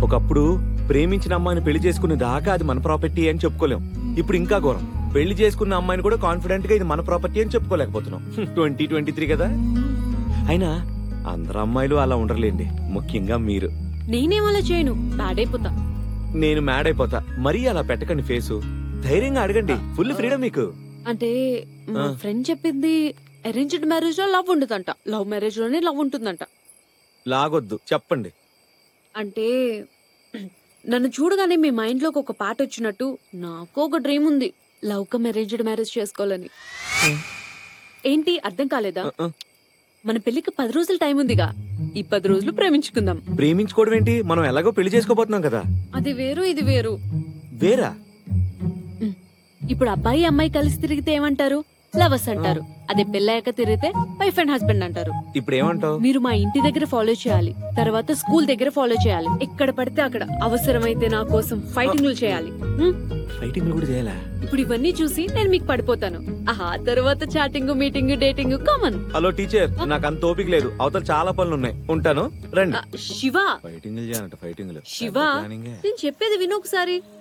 ఒకప్పుడు ప్రేమించిన అమ్మాయిని పెళ్లి చేసుకునే దాకా అది మన ప్రాపర్టీ అని చెప్పుకోలేం ఇప్పుడు ఇంకా ఘోరం పెళ్లి చేసుకున్న అమ్మాయిని కూడా కాన్ఫిడెంట్ గా ఇది మన ప్రాపర్టీ అని చెప్పుకోలేకపోతున్నాం ట్వంటీ ట్వంటీ త్రీ కదా అయినా అందరు అమ్మాయిలు అలా ఉండర్లేండి ముఖ్యంగా మీరు నేనేం అలా చేయను బ్యాడ్ అయిపోతా నేను మ్యాడ్ అయిపోతా మరీ అలా పెట్టకండి ఫేసు ధైర్యంగా అడగండి ఫుల్ ఫ్రీడమ్ మీకు అంటే మా ఆ. ఫ్రెండ్ చెప్పింది అరేంజ్డ్ మ్యారేజ్ లో లవ్ ఉండదంట లవ్ మ్యారేజ్ లోనే లవ్ ఉంటుందంట లాగొద్దు చెప్పండి అంటే నన్ను చూడగానే మీ మైండ్ లోకి ఒక పాట వచ్చినట్టు నాకు ఒక డ్రీమ్ ఉంది లవ్ కమ్ అరేంజ్డ్ మ్యారేజ్ చేసుకోవాలని ఏంటి అర్థం కాలేదా ఆ, ఆ. మన పెళ్లికి పది రోజులు టైం ఉందిగా ఈ పది రోజులు ప్రేమించుకుందాం ప్రేమించుకోవడం ఏంటి మనం ఎలాగో పెళ్లి చేసుకోబోతున్నాం కదా అది వేరు ఇది వేరు వేరా ఇప్పుడు అబ్బాయి అమ్మాయి కలిసి తిరిగితే ఏమంటారు లవర్స్ అంటారు అదే పెళ్ళాక తిరిగితే వైఫ్ అండ్ హస్బెండ్ అంటారు ఇప్పుడు ఏమంటావు మీరు మా ఇంటి దగ్గర ఫాలో చేయాలి తర్వాత స్కూల్ దగ్గర ఫాలో చేయాలి ఎక్కడ పడితే అక్కడ అవసరమైతే నా కోసం ఫైటింగ్లు చేయాలి హ్మ్? ఫైటింగ్ కూడా చేయాలా ఇప్పుడు ఇవన్నీ చూసి నేను మీకు పడిపోతాను ఆహా తర్వాత chatting meeting dating common hello teacher నాకు అంత ఓపిక లేదు అవతల చాలా పనులు ఉన్నాయి ఉంటాను రండి శివ ఫైటింగ్ చేయాలంట ఫైటింగ్ శివ నేను చెప్పేది విను ఒకసారి